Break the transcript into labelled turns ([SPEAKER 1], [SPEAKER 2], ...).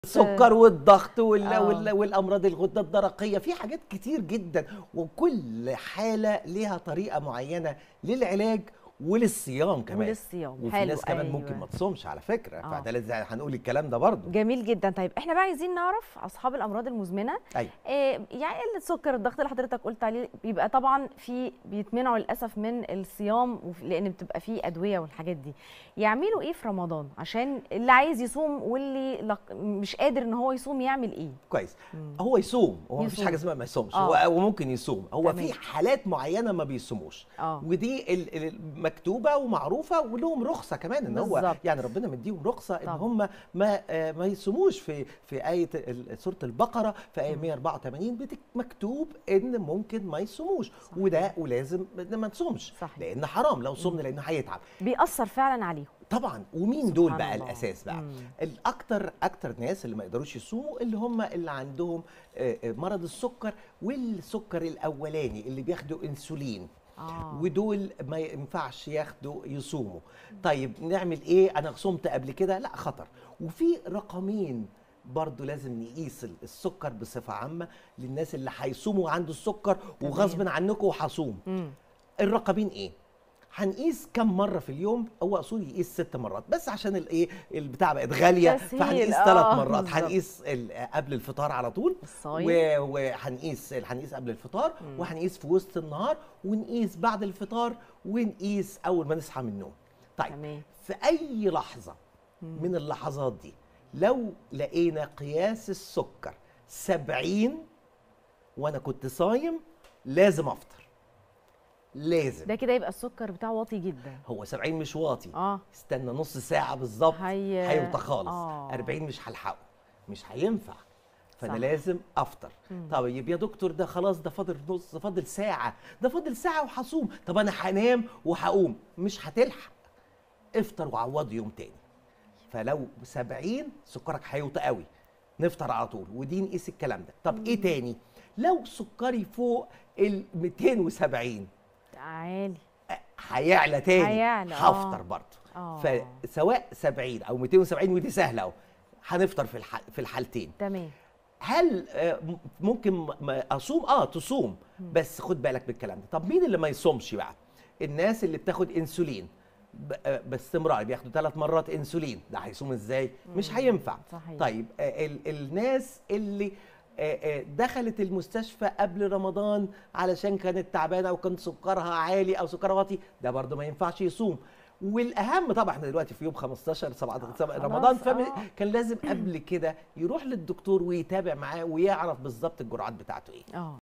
[SPEAKER 1] السكر والضغط وال...
[SPEAKER 2] آه.
[SPEAKER 1] وال... والامراض الغده الدرقيه في حاجات كتير جدا وكل حاله ليها طريقه معينه للعلاج وللصيام كمان
[SPEAKER 2] وللصيام
[SPEAKER 1] وفي
[SPEAKER 2] حلو
[SPEAKER 1] ناس كمان
[SPEAKER 2] أيوة.
[SPEAKER 1] ممكن ما تصومش على فكره
[SPEAKER 2] آه.
[SPEAKER 1] فده لازم هنقول الكلام ده برضه
[SPEAKER 2] جميل جدا طيب احنا بقى عايزين نعرف اصحاب الامراض المزمنه
[SPEAKER 1] ايوه
[SPEAKER 2] إيه يعني السكر الضغط اللي حضرتك قلت عليه بيبقى طبعا في بيتمنعوا للاسف من الصيام وف- لان بتبقى فيه ادويه والحاجات دي يعملوا ايه في رمضان عشان اللي عايز يصوم واللي لق- مش قادر ان هو يصوم يعمل ايه
[SPEAKER 1] كويس هو يصوم هو مفيش
[SPEAKER 2] يصوم.
[SPEAKER 1] حاجه اسمها ما يصومش
[SPEAKER 2] آه.
[SPEAKER 1] هو هو ممكن يصوم هو
[SPEAKER 2] تمام.
[SPEAKER 1] في حالات معينه ما بيصوموش
[SPEAKER 2] اه
[SPEAKER 1] ودي ال- ال- مكتوبه ومعروفه ولهم رخصه كمان ان هو
[SPEAKER 2] بالظبط.
[SPEAKER 1] يعني ربنا مديهم رخصه ان
[SPEAKER 2] طبعا.
[SPEAKER 1] هم ما آه، ما يصوموش في في ايه ال- سوره البقره في ايه
[SPEAKER 2] مم.
[SPEAKER 1] 184 بتك- مكتوب ان ممكن ما يصوموش وده ولازم إن ما نصومش
[SPEAKER 2] صحيح.
[SPEAKER 1] لان حرام لو صمنا لانه هيتعب
[SPEAKER 2] بيأثر فعلا عليهم
[SPEAKER 1] طبعا ومين دول
[SPEAKER 2] سبحان
[SPEAKER 1] بقى
[SPEAKER 2] الله.
[SPEAKER 1] الاساس بقى
[SPEAKER 2] مم.
[SPEAKER 1] الاكتر اكتر ناس اللي ما يقدروش يصوموا اللي هم اللي عندهم آه، آه، مرض السكر والسكر الاولاني اللي بياخدوا انسولين
[SPEAKER 2] اه
[SPEAKER 1] ودول ما ينفعش ياخدوا يصوموا طيب نعمل ايه انا صمت قبل كده لا خطر وفي رقمين برضو لازم نقيس ال- السكر بصفة عامة للناس اللي هيصوموا عنده السكر وغصب عنكم وهصوم
[SPEAKER 2] مم.
[SPEAKER 1] الرقمين ايه هنقيس كم مره في اليوم هو اصول يقيس ست مرات بس عشان الايه البتاع بقت غاليه
[SPEAKER 2] تسهيل،
[SPEAKER 1] فهنقيس
[SPEAKER 2] آه،
[SPEAKER 1] ثلاث مرات
[SPEAKER 2] بالظبط.
[SPEAKER 1] هنقيس ال- قبل الفطار على طول
[SPEAKER 2] الصايم
[SPEAKER 1] و- وهنقيس هنقيس قبل الفطار
[SPEAKER 2] مم.
[SPEAKER 1] وهنقيس في وسط النهار ونقيس بعد الفطار ونقيس اول ما نصحى من النوم طيب
[SPEAKER 2] تمام
[SPEAKER 1] في اي لحظه
[SPEAKER 2] مم.
[SPEAKER 1] من اللحظات دي لو لقينا قياس السكر 70 وانا كنت صايم لازم افطر لازم
[SPEAKER 2] ده كده يبقى السكر بتاعه واطي جدا
[SPEAKER 1] هو 70 مش واطي
[SPEAKER 2] اه
[SPEAKER 1] استنى نص ساعة بالظبط
[SPEAKER 2] هي-
[SPEAKER 1] هيوطى خالص
[SPEAKER 2] آه.
[SPEAKER 1] 40 مش هلحقه مش هينفع فانا
[SPEAKER 2] صح.
[SPEAKER 1] لازم افطر
[SPEAKER 2] مم.
[SPEAKER 1] طيب يا دكتور ده خلاص ده فاضل نص ده فاضل ساعة ده فاضل ساعة وهصوم طب انا هنام وهقوم مش هتلحق افطر وعوض يوم تاني فلو 70 سكرك هيوطى قوي نفطر على طول ودي نقيس الكلام ده طب ايه تاني لو سكري فوق ال 270
[SPEAKER 2] عالي
[SPEAKER 1] هيعلى تاني
[SPEAKER 2] هيعلى، آه.
[SPEAKER 1] هفطر برضه
[SPEAKER 2] اه
[SPEAKER 1] فسواء 70 او 270 ودي سهله اهو هنفطر في الح... في الحالتين
[SPEAKER 2] تمام
[SPEAKER 1] هل آه، م- ممكن م- ما اصوم اه تصوم بس خد بالك بالكلام ده طب مين اللي ما يصومش بقى الناس اللي بتاخد انسولين ب- آه، باستمرار بياخدوا ثلاث مرات انسولين ده هيصوم ازاي مش هينفع
[SPEAKER 2] صحيح
[SPEAKER 1] طيب آه، ال- الناس اللي آه، آه، دخلت المستشفى قبل رمضان علشان كانت تعبانه او كان سكرها عالي او سكرها واطي ده برضه ما ينفعش يصوم والاهم طبعا احنا دلوقتي في يوم 15 7
[SPEAKER 2] خلاص،
[SPEAKER 1] رمضان
[SPEAKER 2] آه.
[SPEAKER 1] فكان لازم قبل كده يروح للدكتور ويتابع معاه ويعرف بالظبط الجرعات بتاعته ايه
[SPEAKER 2] اه